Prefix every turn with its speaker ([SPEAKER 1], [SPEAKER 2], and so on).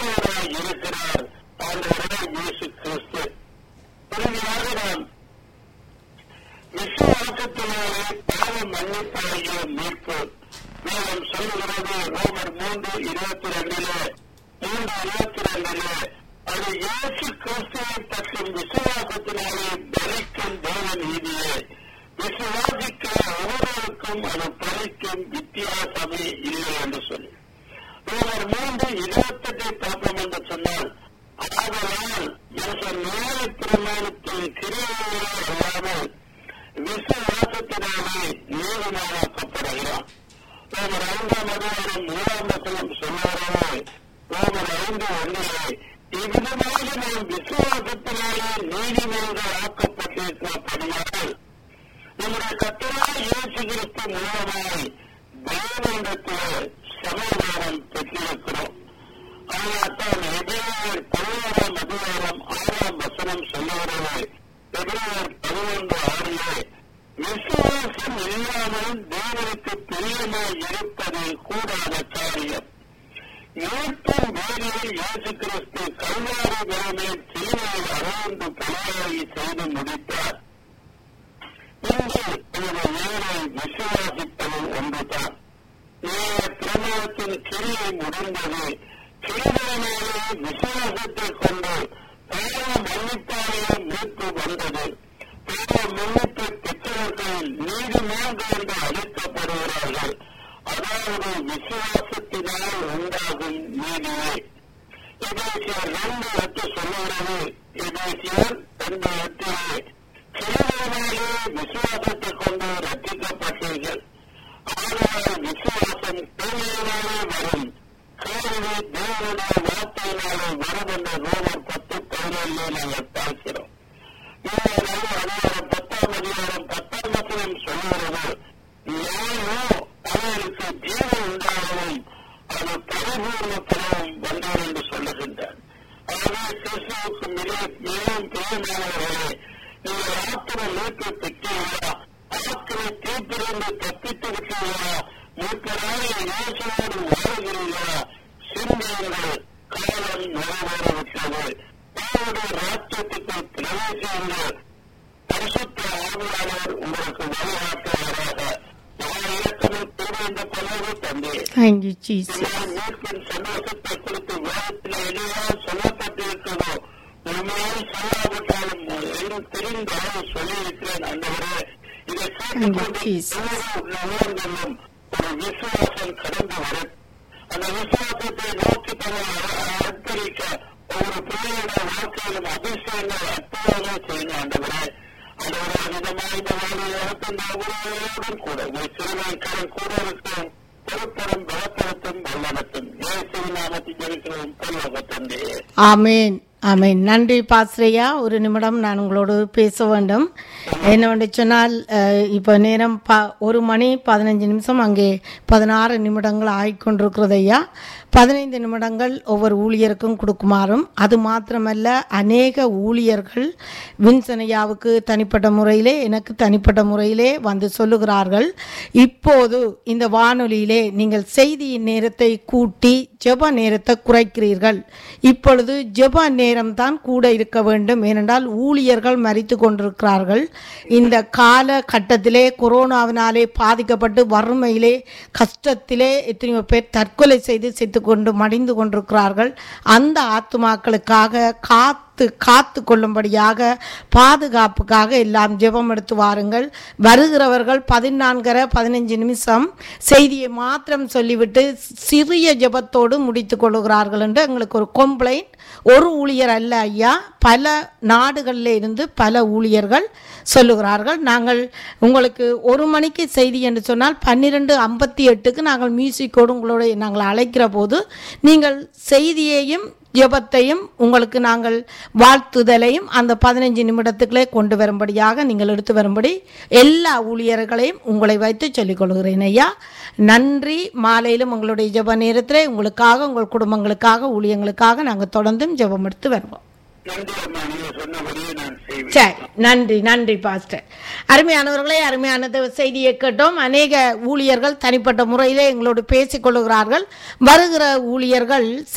[SPEAKER 1] பெரியவராய் இருக்கிறார் ஆண்டவராய் இயேசு கிறிஸ்து இறுதியாக நாம் விசுவாசத்தினாலே பாவ மன்னிப்பாகிய மீட்பு வேதம் சொல்லுகிறது ரோமர் மூன்று இருபத்தி ரெண்டிலே மூன்று இருபத்தி ரெண்டிலே அது இயேசு கிறிஸ்துவை பற்றும் விசுவாசத்தினாலே பலிக்கும் தேவ நீதியே விசுவாசிக்கிற ஒவ்வொருவருக்கும் அது பலிக்கும் வித்தியாசமே இல்லை என்று சொல்லி ரோமர் மூன்று இருபத்தெட்டை பார்ப்போம் என்று சொன்னால் ஆதலால் மனுஷன் நேர பிரமாணத்தின் கிரியைகளே அல்லாமல் விசுவாசத்தினாலே நீதிமானாக்கப்படுகிறான் ரோமர் ஐந்தாம் அதிகாரம் மூணாம் வசனம் சொன்னாரே ரோமர் ஐந்து ஒன்றிலே இவ்விதமாக நாம் விசுவாசத்தினாலே நீதிமன்றம் ஆக்கப்பட்டிருக்கிறபடியால் நம்முடைய கத்தராய் இயேசு கிறிஸ்து மூலமாய் தேவனிடத்திலே சமாதானம் பெற்றிருக்கிறோம் அதனால்தான் எதிராளர் பதினோராம் அதிகாரம் ஆறாம் வசனம் சொல்லுகிறது எதிராளர் பதினொன்று ஆறிலே விசுவாசம் இல்லாமல் தேவனுக்கு பிரியமாய் இருப்பது கூடாத காரியம் மீட்பின் வேலையை இயேசு கிறிஸ்து கல்வாரி மேலே சிலுவையில் அகழ்ந்து பணியாகி செய்து முடித்தார் இன்று இந்த வேலை விசுவாசிப்பது ஒன்றுதான் நேர பிரமாணத்தின் கிரியை முடிந்தது கிரிகளினாலே விசுவாசத்தை கொண்டு பாவ மன்னிப்பாளைய மீட்பு வந்தது பாவ மன்னிப்பை பெற்றவர்கள் நீதிமன்றம் என்று அழைக்கப்படுகிறார்கள் அதாவது விசுவாசத்தினால் உண்டாகும் நீதியே எபேசியர் ரெண்டு எட்டு சொல்லுகிறது எபேசியர் ரெண்டு எட்டிலே கிரிகளினாலே விசுவாசத்தை கொண்டு ரட்சிக்கப்பட்டீர்கள் ஆனால் விசுவாசம் கேள்வியினாலே வரும் கேள்வி தேவனுடைய வார்த்தையினாலே வரும் என்ற ரோமர் பத்து பதினேழு நாங்கள் பார்க்கிறோம் இந்த அதிகாரம் பத்தாம் அதிகாரம் பத்தாம் வசனம் சொல்லுகிறது ஞானோ அவருக்கு ஜீவன் உண்டாகவும் அது பரிபூர்ணத்தனவும் வந்தார் என்று சொல்லுகின்றார் ஆகவே கிறிஸ்துவுக்கு மிக மிகவும் பிரியமானவர்களே நீங்கள் ஆத்திர மீட்பு பெற்றீர்களா ஆத்திர தீப்பிலிருந்து தப்பித்து விட்டீர்களா மீட்பராக இயேசுவோடு வாழ்கிறீர்களா சிந்தியுங்கள் காலம் நிறைவேறிவிட்டது தேவனுடைய ராஜ்யத்துக்குள் பிரவேசியுங்கள் பரிசுத்த ஆவியானவர் உங்களுக்கு வழிகாட்டுவாராக நான் இலக்கணம் கூறுகின்ற பலவு தந்தே
[SPEAKER 2] Thank you, Jesus.
[SPEAKER 1] நான் மீட்பின் சந்தோஷத்தை குறித்து வேதத்தில் எல்லாம் சொல்லப்பட்டிருக்கிறதோ உண்மையாக சொல்லாவிட்டாலும் எனக்கு தெரிந்த அளவு சொல்லியிருக்கிறேன் அந்தவரே இதை கேட்டுக்கொண்டு
[SPEAKER 2] Jesus.
[SPEAKER 1] உணர்ந்தெல்லாம் ஒரு விசுவாசம் கடந்து வரும் அந்த விசுவாசத்தை நோக்கி தன்னை அர்ப்பணிக்க ஒவ்வொரு பிள்ளைகளுடைய வாழ்க்கையிலும் அதிசயங்கள் அற்புதமாக செய்யணும் ஆண்டவரே அதோட விதமாக இந்த வாழ்க்கையின் ஒவ்வொருவரோடும் கூட ஒரு சிறுநாய்க்காரன் கூட இருக்கும் பொறுப்பரும் பலத்தரத்தும் வல்லனத்தும் இயேசுவின் நாமத்தில் ஜெயிக்கிறோம் பரலோக தந்தையே
[SPEAKER 2] ஆமேன் ஆமேன் நன்றி பாஸ்ரையா ஒரு நிமிடம் நான் உங்களோடு பேச வேண்டும் என்னவென்று சொன்னால் அஹ், இப்போ நேரம் ப ஒரு மணி பதினஞ்சு நிமிஷம் அங்கே பதினாறு நிமிடங்கள் ஆகிக்கொண்டிருக்கிறது ஐயா பதினைந்து நிமிடங்கள் ஒவ்வொரு ஊழியருக்கும் கொடுக்குமாறும் அது மாத்திரமல்ல அநேக ஊழியர்கள் வின்சனையாவுக்கு தனிப்பட்ட முறையிலே எனக்கு தனிப்பட்ட முறையிலே வந்து சொல்லுகிறார்கள் இப்போது இந்த வானொலியிலே நீங்கள் செய்தியின் நேரத்தை கூட்டி ஜெப நேரத்தை குறைக்கிறீர்கள் இப்பொழுது ஜெப நேரம்தான் கூட இருக்க வேண்டும் ஏனென்றால் ஊழியர்கள் மறித்து கொண்டிருக்கிறார்கள் இந்த கால கட்டத்திலே கொரோனாவினாலே பாதிக்கப்பட்டு வறுமையிலே கஷ்டத்திலே எத்தனையோ பேர் தற்கொலை செய்து செத்து கொண்டு மடிந்து கொண்டிருக்கிறார்கள் அந்த ஆத்துமாக்களுக்காக காத்து காத்து கொள்ளும்படியாக பாதுகாப்புக்காக எல்லாம் ஜெபம் எடுத்து வாருங்கள் வருகிறவர்கள் பதினான்கரை பதினஞ்சு நிமிஷம் செய்தியை மாத்திரம் சொல்லிவிட்டு சிறிய ஜெபத்தோடு முடித்து கொள்ளுகிறார்கள் என்று எங்களுக்கு ஒரு கம்ப்ளைண்ட் ஒரு ஊழியர் அல்ல ஐயா பல நாடுகளில் இருந்து பல ஊழியர்கள் சொல்லுகிறார்கள் நாங்கள் உங்களுக்கு ஒரு மணிக்கு செய்தி என்று சொன்னால் பன்னிரெண்டு ஐம்பத்தி எட்டுக்கு நாங்கள் மியூசிக்கோடு உங்களோட நாங்கள் அழைக்கிற போது நீங்கள் செய்தியையும் ஜெபத்தையும் உங்களுக்கு நாங்கள் வாழ்த்துதலையும் அந்த பதினஞ்சு நிமிடத்துக்குள்ளே கொண்டு வரும்படியாக நீங்கள் எடுத்து வரும்படி எல்லா ஊழியர்களையும் உங்களை வைத்து சொல்லிக் கொள்கிறேன் ஐயா நன்றி மாலையிலும் உங்களுடைய ஜெப நேரத்திலே உங்களுக்காக உங்கள் குடும்பங்களுக்காக ஊழியங்களுக்காக நாங்கள் தொடர்ந்தும் ஜெபம் எடுத்து வருவோம்
[SPEAKER 1] நன்றி அம்மா நீங்க சொன்னபடியே நான் செய்வேன்
[SPEAKER 2] சரி நன்றி நன்றி பாஸ்டர் அருமையானவர்களே அருமையானது செய்தியை கேட்டோம் அநேக ஊழியர்கள் தனிப்பட்ட முறையிலே எங்களோடு பேசிக் கொள்ளுகிறார்கள் வருகிற ஊழியர்கள்